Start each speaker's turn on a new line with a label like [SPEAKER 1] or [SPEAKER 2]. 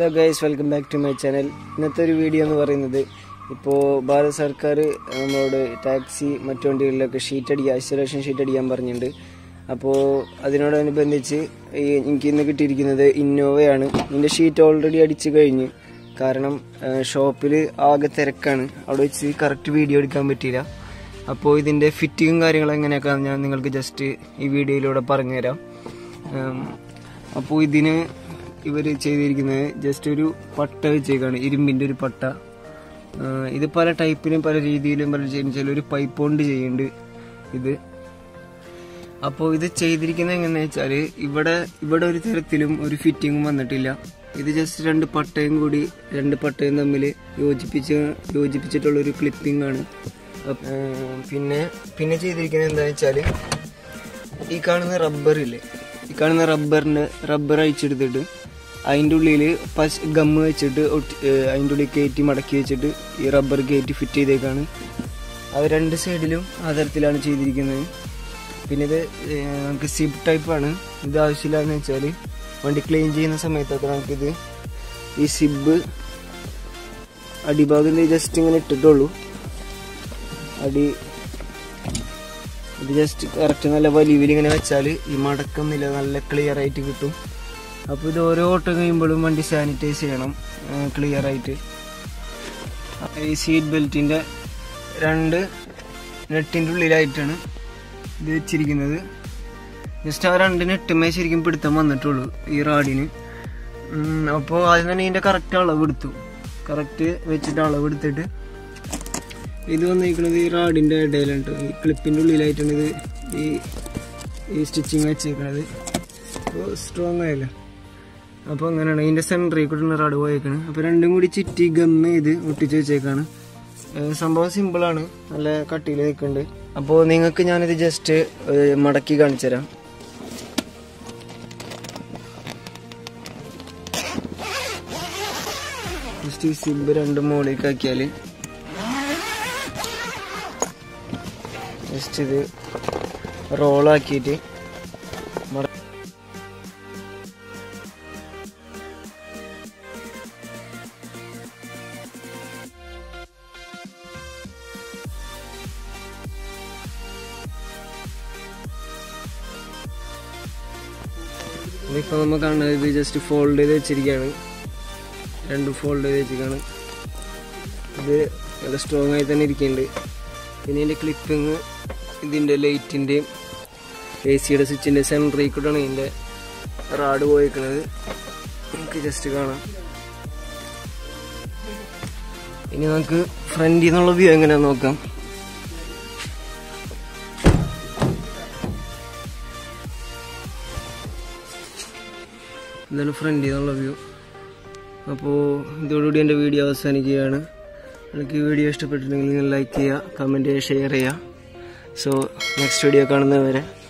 [SPEAKER 1] hello guys welcome back to my channel ഇന്നത്തെ ഒരു video എന്ന് പറയുന്നത് ഇപ്പോൾ ഭാരത സർക്കാർ നമ്മളോട് ടാക്സി മറ്റു വണ്ടികളിലൊക്കെ ഷീറ്റ് അടിക്കുക ഐസൊലേഷൻ ഷീറ്റ് അടിക്കാൻ പറഞ്ഞിട്ടുണ്ട് അപ്പോൾ അതിനോടനുബന്ധിച്ച് ഈ എനിക്ക് ഇന്ന് കിട്ടിയിരിക്കുന്നത് ഇന്നോവയാണ് ഇതിൻ്റെ ഷീറ്റ് ഓൾറെഡി അടിച്ചു കഴിഞ്ഞ് കാരണം ഷോപ്പിൽ ആകെ തിരക്കാണ് അവിടെ വെച്ച് കറക്റ്റ് വീഡിയോ എടുക്കാൻ പറ്റിയില്ല അപ്പോൾ ഇതിൻ്റെ ഫിറ്റിങ്ങും കാര്യങ്ങളും എങ്ങനെയൊക്കെ ഞാൻ നിങ്ങൾക്ക് ജസ്റ്റ് ഈ വീഡിയോയിലൂടെ പറഞ്ഞുതരാം അപ്പോൾ ഇതിന് ഇവർ ചെയ്തിരിക്കുന്നത് ജസ്റ്റ് ഒരു പട്ട വെച്ചേക്കാണ് ഇരുമ്പിൻ്റെ ഒരു പട്ട ആ, ഇത് പല ടൈപ്പിലും പല രീതിയിലും പല ചെയ്യുന്ന ഒരു പൈപ്പ് കൊണ്ട് ചെയ്യുന്നുണ്ട് ഇത് അപ്പോൾ ഇത് ചെയ്തിരിക്കുന്നത് എങ്ങനെയാണെന്ന് വെച്ചാൽ ഇവിടെ ഇവിടെ ഒരു തരത്തിലും ഒരു ഫിറ്റിങ്ങും വന്നിട്ടില്ല ഇത് ജസ്റ്റ് രണ്ട് പട്ടയും കൂടി രണ്ട് പട്ടയും തമ്മിൽ യോജിപ്പിച്ച് യോജിപ്പിച്ചിട്ടുള്ള ഒരു ക്ലിപ്പിംഗ് ആണ് അപ്പ്- ആ, പിന്നെ പിന്നെ ചെയ്തിരിക്കുന്നത് എന്താണെന്ന് വെച്ചാൽ ഈ കാണുന്ന റബ്ബർ ഇല്ലേ ഈ കാണുന്ന റബ്ബറിന് റബ്ബർ അഴിച്ചെടുത്തിട്ട് അതിൻ്റെ ഉള്ളിൽ പശ ഗമ്മ് വെച്ചിട്ട് ഒട്ടി ഏഹ് അതിൻ്റെ ഉള്ളിൽ കയറ്റി മടക്കി വെച്ചിട്ട് ഈ റബ്ബർ കയറ്റി ഫിറ്റ് ചെയ്തേക്കാണ് അത് രണ്ട് സൈഡിലും ആ തരത്തിലാണ് ചെയ്തിരിക്കുന്നത് പിന്നെ ഇത് ഏഹ് നമുക്ക് സിബ് ടൈപ്പാണ് ഇത് ആവശ്യമില്ലാന്ന് വെച്ചാൽ വണ്ടി ക്ലീൻ ചെയ്യുന്ന സമയത്തൊക്കെ നമുക്കിത് ഈ സിബ് അടിഭാഗം ജസ്റ്റ് ഇങ്ങനെ ഇട്ടിട്ടുള്ളൂ അടി ഇത് ജസ്റ്റ് കറക്റ്റ് നല്ല വലിവിൽ ഇങ്ങനെ വെച്ചാൽ ഈ മടക്കുന്നില്ല നല്ല ക്ലിയർ ആയിട്ട് കിട്ടും അപ്പോൾ ഇത് ഓരോ ഓട്ടം കഴിയുമ്പോഴും വണ്ടി സാനിറ്റൈസ് ചെയ്യണം ക്ലിയർ ആയിട്ട് ഈ സീറ്റ് ബെൽറ്റിൻ്റെ രണ്ട് നെറ്റിൻ്റെ ഉള്ളിലായിട്ടാണ് ഇത് വെച്ചിരിക്കുന്നത് ജസ്റ്റ് ആ രണ്ട് നെട്ടുമേ ശരിക്കും പിടുത്തം വന്നിട്ടുള്ളൂ ഈ റാഡിന് അപ്പോൾ ആദ്യം തന്നെ ഇതിൻ്റെ കറക്റ്റ് അളവ് എടുത്തു കറക്റ്റ് വെച്ചിട്ട് അളവ് എടുത്തിട്ട് ഇത് വന്നിരിക്കുന്നത് ഈ റാഡിൻ്റെ ഇടയിലുണ്ട് ഈ ക്ലിപ്പിൻ്റെ ഉള്ളിലായിട്ടാണ് ഇത് ഈ ഈ സ്റ്റിച്ചിങ് വെച്ചേക്കണത് അപ്പോൾ സ്ട്രോങ് ആയല്ലോ അപ്പോൾ അങ്ങനെയാണ് ഇതിൻ്റെ സെൻറ്ററിൽ കൂടെ റാഡ് പോയേക്കാണ് അപ്പോൾ രണ്ടും കൂടി ചുറ്റി ഗമ്മ് ചെയ്ത് ഒട്ടിച്ച് വെച്ചേക്കാണ് ഏഹ് സംഭവം സിമ്പിളാണ് നല്ല കട്ടിയിൽ നിൽക്കുന്നുണ്ട് അപ്പോൾ നിങ്ങൾക്ക് ഞാനിത് ജസ്റ്റ് മടക്കി കാണിച്ചു തരാം ജസ്റ്റ് ഈ സിബ് രണ്ടും മുകളിലേക്ക് ആക്കിയാൽ ജസ്റ്റ് ഇത് റോളാക്കിയിട്ട് ഇതിപ്പോൾ നമ്മൾ കാണുന്നത് ഇത് ജസ്റ്റ് ഫോൾഡ് ചെയ്ത് വെച്ചിരിക്കുകയാണ് രണ്ട് ഫോൾഡ് ചെയ്ത് വെച്ചിരിക്കുകയാണ് ഇത് നല്ല സ്ട്രോങ് ആയി തന്നെ ഇരിക്കുന്നുണ്ട് പിന്നെ ഇതിൻ്റെ ക്ലിപ്പിങ് ഇതിൻ്റെ ലൈറ്റിൻ്റെയും എ സിയുടെ സ്വിച്ചിൻ്റെ സെൻറ്ററിൽ കൂടെയാണ് ഇതിൻ്റെ റാഡ് പോയിരിക്കുന്നത് നമുക്ക് ജസ്റ്റ് കാണാം ഇനി നമുക്ക് ഫ്രണ്ടിൽ നിന്നുള്ള വ്യൂ എങ്ങനെയാണെന്ന് നോക്കാം ഇതാണ് ഫ്രണ്ടിൽ നിന്നുള്ള വ്യൂ അപ്പോൾ ഇതോടുകൂടി എൻ്റെ വീഡിയോ അവസാനിക്കുകയാണ് എനിക്ക് ഈ വീഡിയോ ഇഷ്ടപ്പെട്ടിട്ടുണ്ടെങ്കിൽ നിങ്ങൾ ലൈക്ക് ചെയ്യുക കമൻറ്റ് ചെയ്യുക ഷെയർ ചെയ്യുക സോ നെക്സ്റ്റ് വീഡിയോ കാണുന്നവരെ